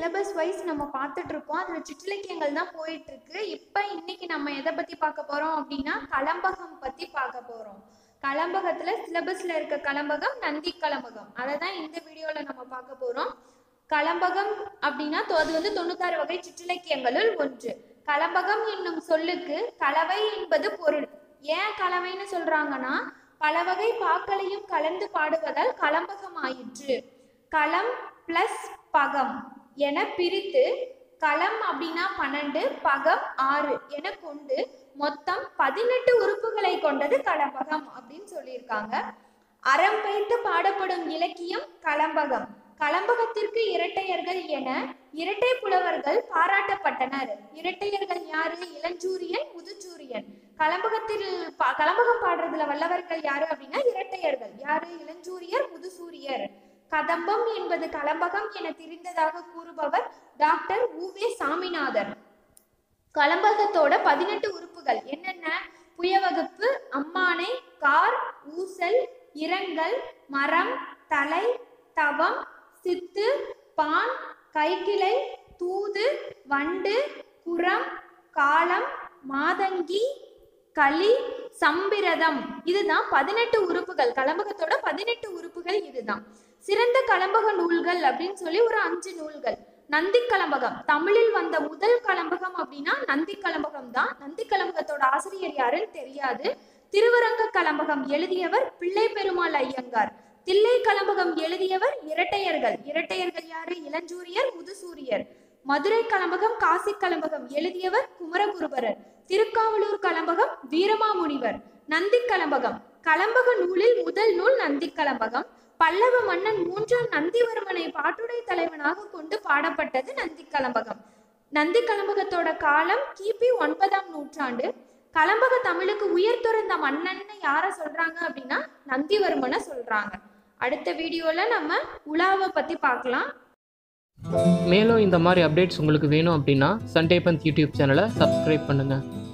syllabus wise நம்ம பார்த்துட்டு இருக்கோம் அதுல சிற்றிலக்கியங்கள் தான் போயிட்டு இருக்கு இப்போ இன்னைக்கு நம்ம எதை பத்தி பார்க்க போறோம் அப்படின்னா கலம்பகம் பத்தி பார்க்க போறோம் கலம்பகத்துல சிலபஸ்ல இருக்க கலம்பகம் நந்தி கலம்பகம் அதை தான் இந்த வீடியோல நம்ம பார்க்க போறோம் கலம்பகம் அப்படின்னா தொ- அது வந்து தொண்ணூத்தாறு வகை சிற்றிலக்கியங்களுள் ஒன்று கலம்பகம் என்னும் சொல்லுக்கு கலவை என்பது பொருள் ஏன் கலவைன்னு சொல்றாங்கன்னா பல வகை பாக்களையும் கலந்து பாடுவதால் கலம்பகம் ஆயிற்று களம் பிளஸ் பகம் என பிரித்து களம் அப்படின்னா பன்னெண்டு பகம் ஆறு என கொண்டு மொத்தம் பதினெட்டு உறுப்புகளை கொண்டது கலம்பகம் அப்படின்னு சொல்லியிருக்காங்க அறம் வைத்து பாடப்படும் இலக்கியம் கலம்பகம் கலம்பகத்திற்கு இரட்டையர்கள் என இரட்டை புலவர்கள் பாராட்டப்பட்டனர் இரட்டையர்கள் யாரு இளஞ்சூரியன் முதுச்சூரியன் கலம்பகத்தில் பா- கலம்பகம் பாடுறதுல வல்லவர்கள் யாரு அப்படின்னா இரட்டையர்கள் யாரு இளஞ்சூரியர் முதுசூரியர் கதம்பம் என்பது கலம்பகம் என தெரிந்ததாக கூறுபவர் டாக்டர் உவே சாமிநாதன் கலம்பகத்தோட பதினெட்டு உறுப்புகள் என்னென்ன புயவகுப்பு அம்மானை கார் ஊசல் இரங்கல் மரம் தலை தவம் சித்து பான் கைக்கிளை தூது வண்டு குரம் காலம் மாதங்கி களி சம்பிரதம் இதுதான் பதினெட்டு உறுப்புகள் கலம்பகத்தோட பதினெட்டு உறுப்புகள் இதுதான் சிறந்த கலம்பக நூல்கள் அப்படின்னு சொல்லி ஒரு அஞ்சு நூல்கள் நந்தி கலம்பகம் தமிழில் வந்த முதல் கலம்பகம் அப்படின்னா நந்தி கலம்பகம் தான் நந்தி கலம்பகத்தோட ஆசிரியர் யாருன்னு தெரியாது திருவரங்க கலம்பகம் எழுதியவர் பிள்ளை பெருமாள் ஐயங்கார் தில்லை கலம்பகம் எழுதியவர் இரட்டையர்கள் இரட்டையர்கள் யாரு இளஞ்சூரியர் முதுசூரியர் மதுரை கலம்பகம் காசி கலம்பகம் எழுதியவர் குமரகுருபரர் திருக்காவலூர் கலம்பகம் வீரமாமுனிவர் நந்தி கலம்பகம் கலம்பக நூலில் முதல் நூல் நந்தி கலம்பகம் பல்லவ மன்னன் மூன்றாம் நந்திவர்மனை பாட்டுடை தலைவனாக கொண்டு பாடப்பட்டது நந்தி கலம்பகம் நந்தி கலம்பகத்தோட காலம் கிபி ஒன்பதாம் நூற்றாண்டு கலம்பக தமிழுக்கு உயிர் துறந்த மன்னன்னு யார சொல்றாங்க அப்படின்னா நந்திவர்மனை சொல்றாங்க அடுத்த வீடியோல நம்ம உலாவை பத்தி பார்க்கலாம் மேலும் இந்த மாதிரி அப்டேட்ஸ் உங்களுக்கு வேணும் அப்படின்னா சண்டே பந்த் யூடியூப் சேனலை சப்ஸ்கிரைப் பண்ணுங்கள்